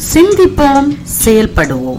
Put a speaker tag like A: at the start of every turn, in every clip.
A: சிந்திப்போம் செயல்படுவோம்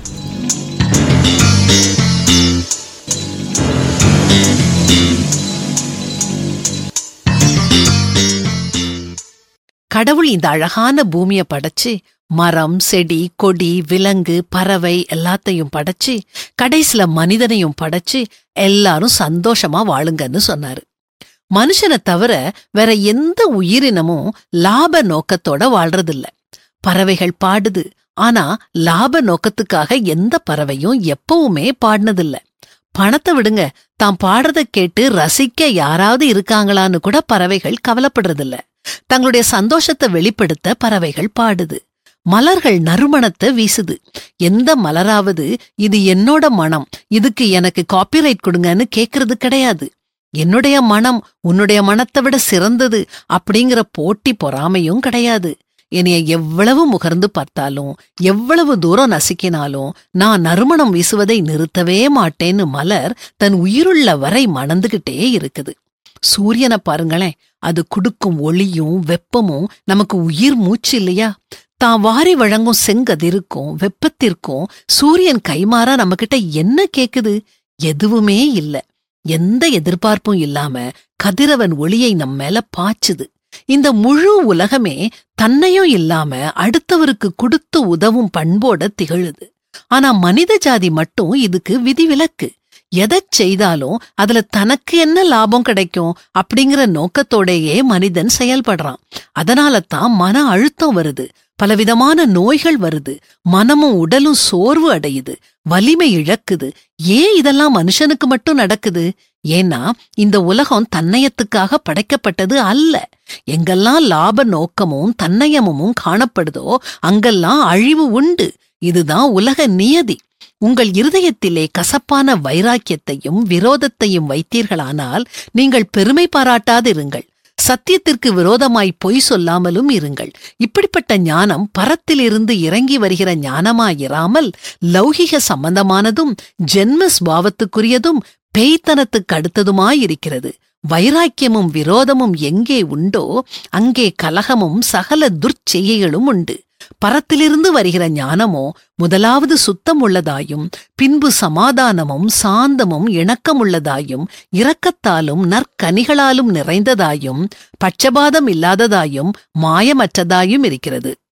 B: கடவுள் இந்த அழகான பூமிய படைச்சு மரம் செடி கொடி விலங்கு பறவை எல்லாத்தையும் படைச்சு கடைசில மனிதனையும் படைச்சு எல்லாரும் சந்தோஷமா வாழுங்கன்னு சொன்னாரு மனுஷனை தவிர வேற எந்த உயிரினமும் லாப நோக்கத்தோட வாழ்றதில்ல பறவைகள் பாடுது ஆனா லாப நோக்கத்துக்காக எந்த பறவையும் எப்பவுமே பாடினதில்ல பணத்தை விடுங்க தாம் பாடுறத கேட்டு ரசிக்க யாராவது இருக்காங்களான்னு கூட பறவைகள் கவலைப்படுறதில்ல தங்களுடைய சந்தோஷத்தை வெளிப்படுத்த பறவைகள் பாடுது மலர்கள் நறுமணத்தை வீசுது எந்த மலராவது இது என்னோட மனம் இதுக்கு எனக்கு காப்பிரைட் கொடுங்கன்னு கேக்குறது கிடையாது என்னுடைய மனம் உன்னுடைய மனத்தை விட சிறந்தது அப்படிங்கிற போட்டி பொறாமையும் கிடையாது என்னைய எவ்வளவு முகர்ந்து பார்த்தாலும் எவ்வளவு தூரம் நசுக்கினாலும் நான் நறுமணம் வீசுவதை நிறுத்தவே மாட்டேன்னு மலர் தன் உயிருள்ள வரை மணந்துகிட்டே இருக்குது சூரியனை பாருங்களேன் அது குடுக்கும் ஒளியும் வெப்பமும் நமக்கு உயிர் மூச்சு இல்லையா தான் வாரி வழங்கும் செங்கதிருக்கும் வெப்பத்திற்கும் சூரியன் கைமாறா நம்மகிட்ட என்ன கேக்குது எதுவுமே இல்ல எந்த எதிர்பார்ப்பும் இல்லாம கதிரவன் ஒளியை நம்ம மேல பாய்ச்சுது இந்த முழு உலகமே தன்னையும் இல்லாம அடுத்தவருக்கு கொடுத்து உதவும் பண்போட திகழுது ஆனா மனித ஜாதி மட்டும் இதுக்கு விதிவிலக்கு எதைச் செய்தாலும் அதுல தனக்கு என்ன லாபம் கிடைக்கும் அப்படிங்கிற நோக்கத்தோடயே மனிதன் செயல்படுறான் அதனால தான் மன அழுத்தம் வருது பலவிதமான நோய்கள் வருது மனமும் உடலும் சோர்வு அடையுது வலிமை இழக்குது ஏன் இதெல்லாம் மனுஷனுக்கு மட்டும் நடக்குது ஏன்னா இந்த உலகம் தன்னயத்துக்காக படைக்கப்பட்டது அல்ல எங்கெல்லாம் லாப நோக்கமும் தன்னயமும் காணப்படுதோ அங்கெல்லாம் அழிவு உண்டு இதுதான் உலக நியதி உங்கள் இருதயத்திலே கசப்பான வைராக்கியத்தையும் விரோதத்தையும் வைத்தீர்களானால் நீங்கள் பெருமை பாராட்டாதிருங்கள் சத்தியத்திற்கு விரோதமாய் பொய் சொல்லாமலும் இருங்கள் இப்படிப்பட்ட ஞானம் பரத்திலிருந்து இறங்கி வருகிற ஞானமாயிராமல் லௌகிக சம்பந்தமானதும் ஜென்ம ஸ்பாவத்துக்குரியதும் பேய்த்தனத்துக்கு அடுத்ததுமாயிருக்கிறது வைராக்கியமும் விரோதமும் எங்கே உண்டோ அங்கே கலகமும் சகல துர்ச்செய்கைகளும் உண்டு பரத்திலிருந்து வருகிற ஞானமோ முதலாவது சுத்தம் உள்ளதாயும் பின்பு சமாதானமும் சாந்தமும் இணக்கமுள்ளதாயும் இரக்கத்தாலும் நற்கனிகளாலும் நிறைந்ததாயும் பட்சபாதம் இல்லாததாயும் மாயமற்றதாயும் இருக்கிறது